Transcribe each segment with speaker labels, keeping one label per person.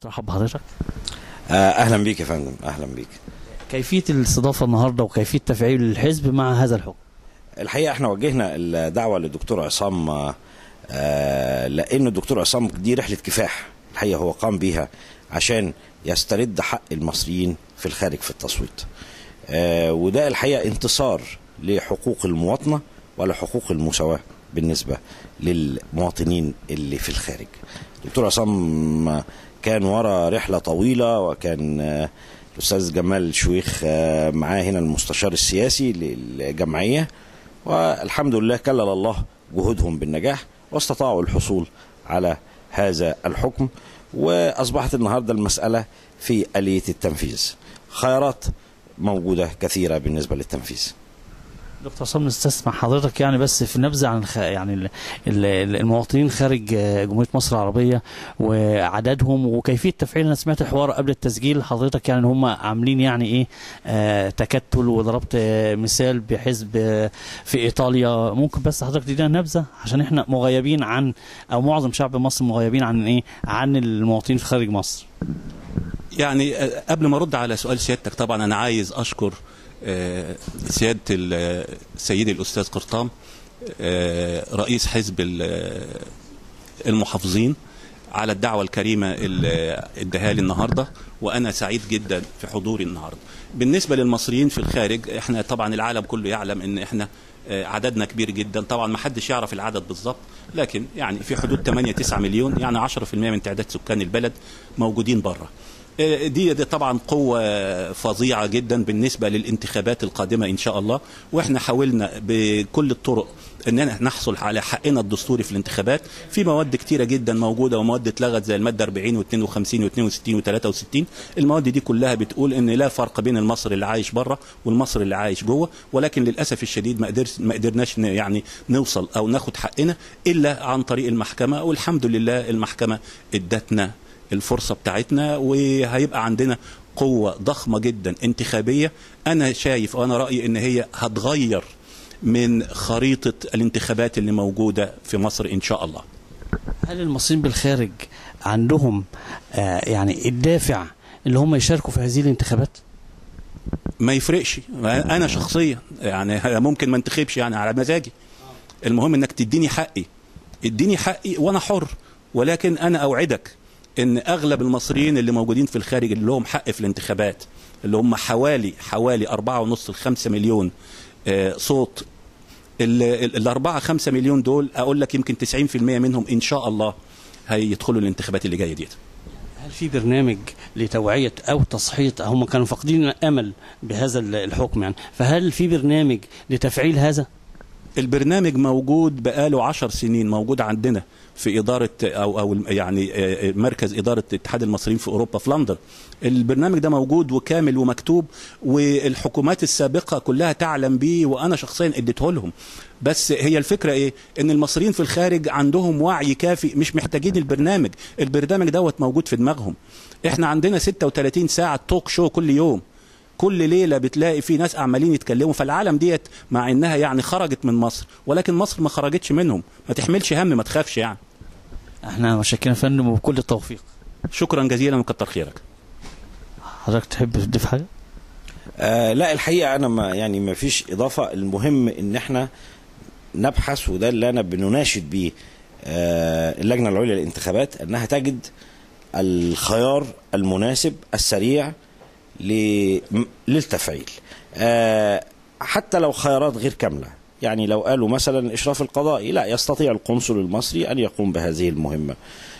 Speaker 1: ترحب بحضرتك
Speaker 2: آه، اهلا بيك يا فندم اهلا بيك
Speaker 1: كيفيه الاستضافه النهارده وكيفيه تفعيل الحزب مع هذا الحكم
Speaker 2: الحقيقه احنا وجهنا الدعوه للدكتور عصام آه، آه، لان الدكتور عصام دي رحله كفاح الحقيقه هو قام بيها عشان يسترد حق المصريين في الخارج في التصويت آه، وده الحقيقه انتصار لحقوق المواطنه ولحقوق المساواه بالنسبه للمواطنين اللي في الخارج الدكتور عصام كان ورا رحله طويله وكان آه، الاستاذ جمال شويخ آه، معاه هنا المستشار السياسي للجمعيه والحمد لله كلل الله جهودهم بالنجاح واستطاعوا الحصول على هذا الحكم واصبحت النهارده المساله في اليه التنفيذ خيارات موجوده كثيره بالنسبه للتنفيذ
Speaker 1: دكتور عصام نستسمع حضرتك يعني بس في نبذه عن الخ... يعني ال- ال- المواطنين خارج آه، جمهوريه مصر العربيه وعددهم وكيفيه تفعيل انا سمعت حوار قبل التسجيل حضرتك يعني هم عاملين يعني ايه آه تكتل وضربت آه مثال بحزب آه في ايطاليا ممكن بس حضرتك تدينا نبذه عشان احنا مغيبين عن او معظم شعب مصر مغيبين عن ايه عن المواطنين في خارج مصر
Speaker 3: يعني آه، قبل ما ارد على سؤال سيادتك طبعا انا عايز اشكر آه، سياده ال- سيدي الاستاذ قرطام آه، رئيس حزب ال- المحافظين على الدعوه الكريمه اللي اداها لي النهارده وانا سعيد جدا في حضوري النهارده. بالنسبه للمصريين في الخارج احنا طبعا العالم كله يعلم ان احنا آه، عددنا كبير جدا طبعا ما حدش يعرف العدد بالظبط لكن يعني في حدود 8 9 مليون يعني 10% من تعداد سكان البلد موجودين بره. آه، دي, دي طبعا قوة فظيعة جدا بالنسبة للانتخابات القادمة إن شاء الله وإحنا حاولنا بكل الطرق أننا نحصل على حقنا الدستوري في الانتخابات في مواد كتيرة جدا موجودة ومواد اتلغت زي المادة 40 و52 و62 و63 المواد دي كلها بتقول أن لا فرق بين المصري اللي عايش بره والمصري اللي عايش جوه ولكن للأسف الشديد ما قدرش ما قدرناش ن- يعني نوصل أو ناخد حقنا إلا عن طريق المحكمة والحمد لله المحكمة ادتنا الفرصة بتاعتنا وهيبقى عندنا قوة ضخمة جدا انتخابية أنا شايف وأنا رأيي إن هي هتغير من خريطة الانتخابات اللي موجودة في مصر إن شاء الله
Speaker 1: هل المصريين بالخارج عندهم آه يعني الدافع اللي هم يشاركوا في هذه الانتخابات؟
Speaker 3: ما يفرقش أنا شخصيا يعني ممكن ما انتخبش يعني على مزاجي المهم إنك تديني حقي اديني حقي وأنا حر ولكن أنا أوعدك إن أغلب المصريين اللي موجودين في الخارج اللي لهم حق في الانتخابات اللي هم حوالي حوالي أربعة ونص لخمسة مليون آه، صوت ال- ال- الأربعة خمسة مليون دول أقول لك يمكن 90% منهم إن شاء الله هيدخلوا الانتخابات اللي جاية ديت
Speaker 1: هل في برنامج لتوعية أو تصحيح هم كانوا فاقدين الأمل بهذا ال- الحكم يعني فهل في برنامج لتفعيل هذا؟
Speaker 3: البرنامج موجود بقاله عشر سنين موجود عندنا في إدارة أو أو يعني آه، مركز إدارة اتحاد المصريين في أوروبا في لندن البرنامج ده موجود وكامل ومكتوب والحكومات السابقة كلها تعلم بيه وأنا شخصيا اديته لهم بس هي الفكرة إيه إن المصريين في الخارج عندهم وعي كافي مش محتاجين البرنامج البرنامج دوت موجود في دماغهم إحنا عندنا 36 ساعة توك شو كل يوم كل ليله بتلاقي في ناس عمالين يتكلموا فالعالم ديت مع انها يعني خرجت من مصر ولكن مصر ما خرجتش منهم ما تحملش هم ما تخافش يعني
Speaker 1: احنا متشكرين يا فندم وبكل التوفيق
Speaker 3: شكرا جزيلا وكتر خيرك
Speaker 1: حضرتك تحب تضيف حاجة؟
Speaker 2: آه لا الحقيقه انا ما يعني ما فيش اضافه المهم ان احنا نبحث وده اللي انا بنناشد بيه آه اللجنه العليا للانتخابات انها تجد الخيار المناسب السريع ل- م- للتفعيل آه حتى لو خيارات غير كامله يعني لو قالوا مثلا الاشراف القضائي لا يستطيع القنصل المصري ان يقوم بهذه المهمه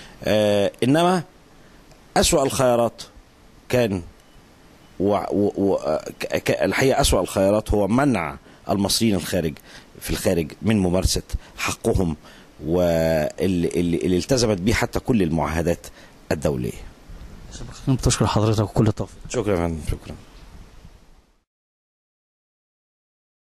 Speaker 2: آه انما اسوا الخيارات كان و... و... و... ك... ك... الحقيقه اسوا الخيارات هو منع المصريين الخارج في الخارج من ممارسه حقهم واللي اللي... اللي التزمت به حتى كل المعاهدات الدوليه
Speaker 1: بتشكر حضرتك وكل التوفيق
Speaker 2: شكرا يا فندم شكرا